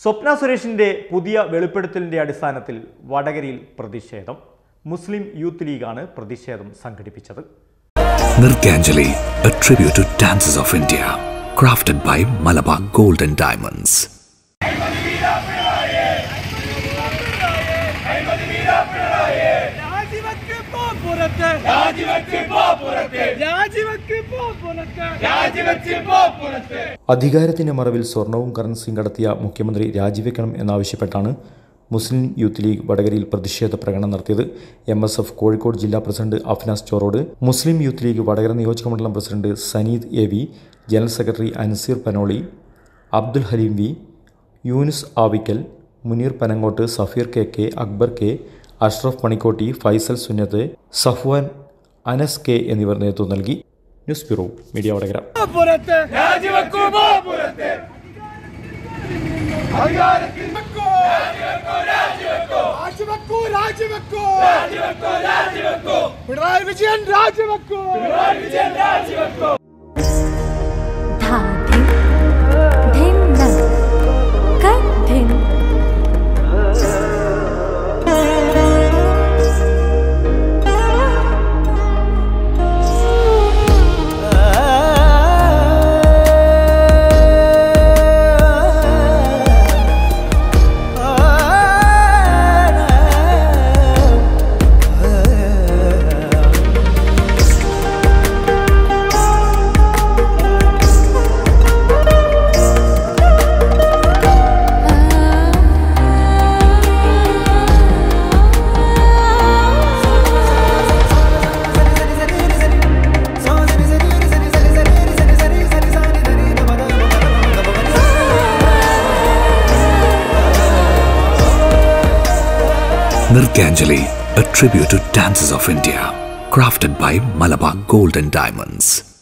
സ്വപ്ന സുരേഷിന്റെ പുതിയ വെളിപ്പെടുത്തലിന്റെ അടിസ്ഥാനത്തിൽ വടകരയിൽ പ്രതിഷേധം മുസ്ലിം യൂത്ത് ലീഗാണ് പ്രതിഷേധം സംഘടിപ്പിച്ചത് Nirkanjali, a tribute to dancers of India, crafted by Malabar Gold and Diamonds. രാജിവെക്ക് പോ പുറത്ത് രാജിവെക്ക് പോ പുറത്ത് രാജിവെക്ക് പോ പുറത്ത് രാജിവെക്ക് പോ പുറത്ത് അധികാരത്തിന്റെ മറവിൽ സ്വർണവും കറൻസിയും കടത്തിയ മുഖ്യമന്ത്രി രാജിവെക്കണം എന്നാവശ്യപ്പെട്ടാണ് മുസ്ലിം യൂത്ത് ലീഗ് വടകരയിൽ പ്രതിഷേധ പ്രകടനം നടത്തിയത് എം എസ് എഫ് കോഴിക്കോട് ജില്ലാ president Afnas Chorode Muslim Youth League Vadakara നിയോജക മണ്ഡലം president Saneed A V general secretary Anseer Panoli Abdul Haleem V Yunus Avikkal Muneer Panangot Safeer K K Akbar K Ashraf Panikkotti Faisal Sunnath Safwan Anas K എന്നിവർ നേതൃത്വം നൽകി ന്യൂസ് ബ്യൂറോ മീഡിയ വടകര പുറത്ത് രാജിവെക്കൂ പോ പുറത്ത് അധികാരത്തിൽ വെക്കൂ രാജിവെക്കൂ രാജിവെക്കൂ രാജിവെക്കൂ രാജിവെക്കൂ പിണറായി വിജയൻ രാജിവെക്കൂ പിണറായി വിജയൻ രാജിവെക്കൂ धा धिन धिन न कर धिन Nirkanjali, a tribute to dancers of India, crafted by Malabar Gold and Diamonds.